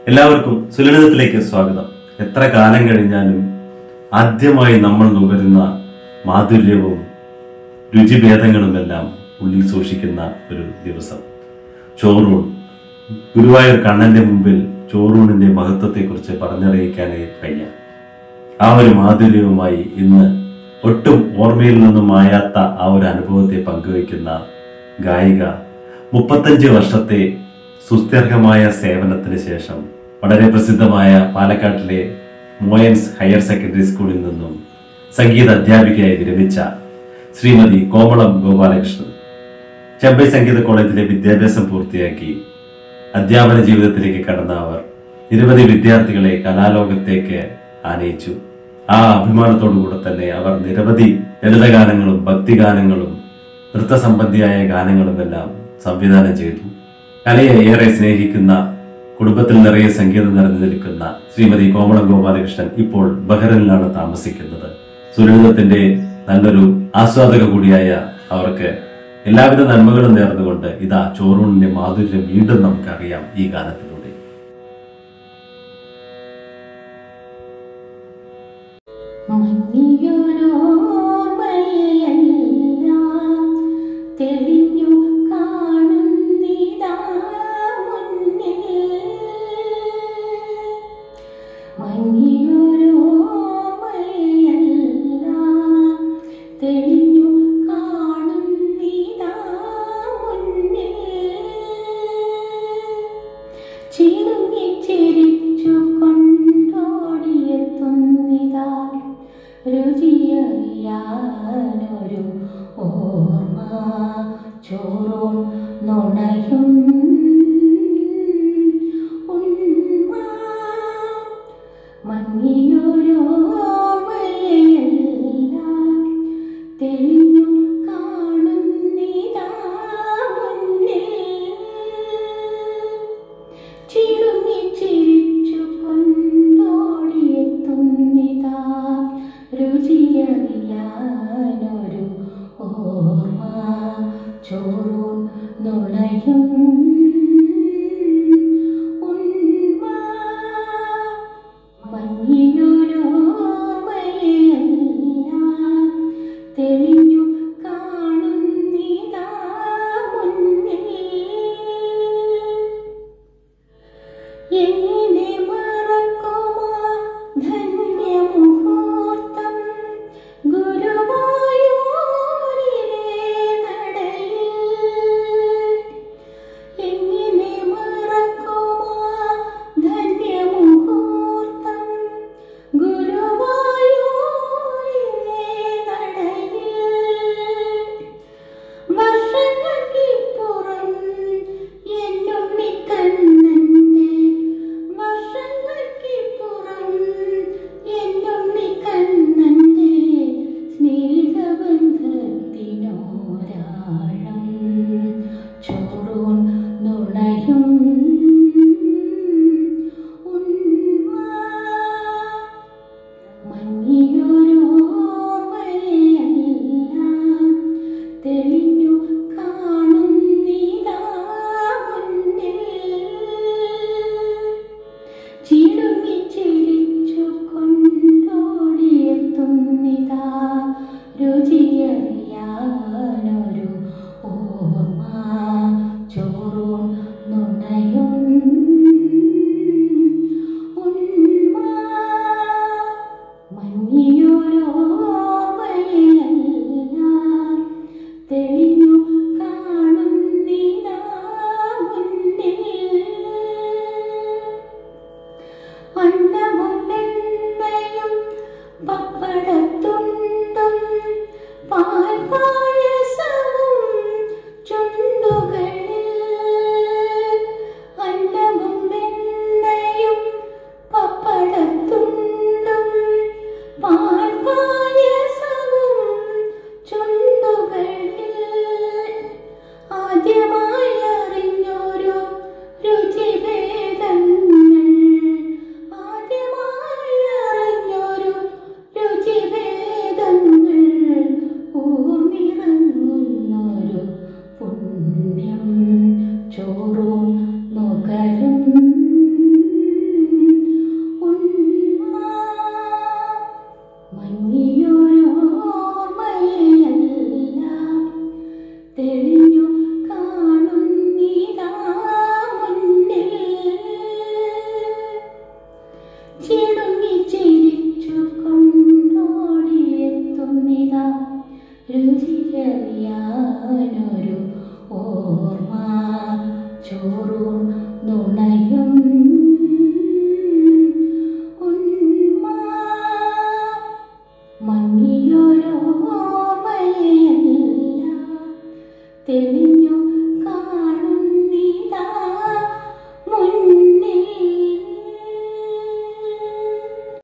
എല്ലാവർക്കും സുലളിതത്തിലേക്ക് സ്വാഗതം എത്ര കാലം കഴിഞ്ഞാലും ആദ്യമായി നമ്മൾ നുകരുന്ന മാധുര്യവും രുചിഭേദങ്ങളുമെല്ലാം ഉള്ളിൽ സൂക്ഷിക്കുന്ന ഒരു ദിവസം ചോറൂൺ ഗുരുവായൂർ കണ്ണന്റെ മുമ്പിൽ ചോറൂണിന്റെ മഹത്വത്തെക്കുറിച്ച് പറഞ്ഞറിയിക്കാനേ വയ്യ ആ ഒരു മാധുര്യവുമായി ഇന്ന് ഒട്ടും ഓർമ്മയിൽ നിന്നും മായാത്ത ആ ഒരു അനുഭവത്തെ പങ്കുവയ്ക്കുന്ന ഗായിക മുപ്പത്തഞ്ച് വർഷത്തെ സുസ്ഥിരമായ സേവനത്തിന് ശേഷം വളരെ പ്രസിദ്ധമായ പാലക്കാട്ടിലെ മോയൻസ് ഹയർ സെക്കൻഡറി സ്കൂളിൽ നിന്നും സംഗീത അധ്യാപികയായി വിരമിച്ച ശ്രീമതി കോമളം ഗോപാലകൃഷ്ണൻ ചെമ്പൈ സംഗീത കോളേജിലെ വിദ്യാഭ്യാസം പൂർത്തിയാക്കി അധ്യാപന ജീവിതത്തിലേക്ക് കടന്ന അവർ നിരവധി വിദ്യാർത്ഥികളെ കലാലോകത്തേക്ക് ആനയിച്ചു ആ അഭിമാനത്തോടുകൂടെ തന്നെ അവർ നിരവധി ലളിതഗാനങ്ങളും ഭക്തിഗാനങ്ങളും നൃത്തസംബന്ധിയായ ഗാനങ്ങളുമെല്ലാം സംവിധാനം ചെയ്തു കലയെ ഏറെ സ്നേഹിക്കുന്ന കുടുംബത്തിൽ നിറയെ സംഗീതം നിറഞ്ഞു നിൽക്കുന്ന ശ്രീമതി കോമളം ഗോപാലകൃഷ്ണൻ ഇപ്പോൾ ബഹ്റിനിലാണ് താമസിക്കുന്നത് സുരളിതത്തിന്റെ നല്ലൊരു ആസ്വാദക കൂടിയായ അവർക്ക് എല്ലാവിധ നന്മകളും നേർന്നുകൊണ്ട് ഇതാ ചോറൂണിന്റെ മാധുര്യം വീണ്ടും നമുക്കറിയാം ഈ ഗാനത്തിലൂടെ മഞ്ഞിയൊരോർമ്മയെല്ലാം തെളിഞ്ഞു കാണുന്നിതാ മുന്നിൽ. മഞ്ഞിയൊരോർമ്മയെല്ലാം തെളിഞ്ഞു കാണുന്നിതാ മുന്നിൽ. ചിരുങ്ങി ചിരിച്ചു കൊണ്ടോടിയെത്തുന്നിതാ രുചിയറിയാനൊരു ഓർമ്മ ചോറും നുണയും ഉന്മ മങ്ങിയൊരോർമ്മയെല്ലാം തെളിഞ്ഞു കാണുന്നിതാ മുന്നിൽ ചിടുങ്ങി ചിരിച്ചു കൊണ്ടോടിയെത്തുന്നിതാ രുചിയറിയാനൊരു ഓർമ്മ ചോറും നുണയും ഉന്മ മങ്ങിയൊരോർമ്മയെല്ലാം തെളിഞ്ഞു കാണുന്നിതാ മുന്നിൽ എങ്ങനെ മറക്കുമാ ധന്യമുഹൂർത്തം ഗുരുവായൂരിലെ നടയിൽ രുചിയറിയാനൊരു ഓർമ്മ ചോറും നുണയും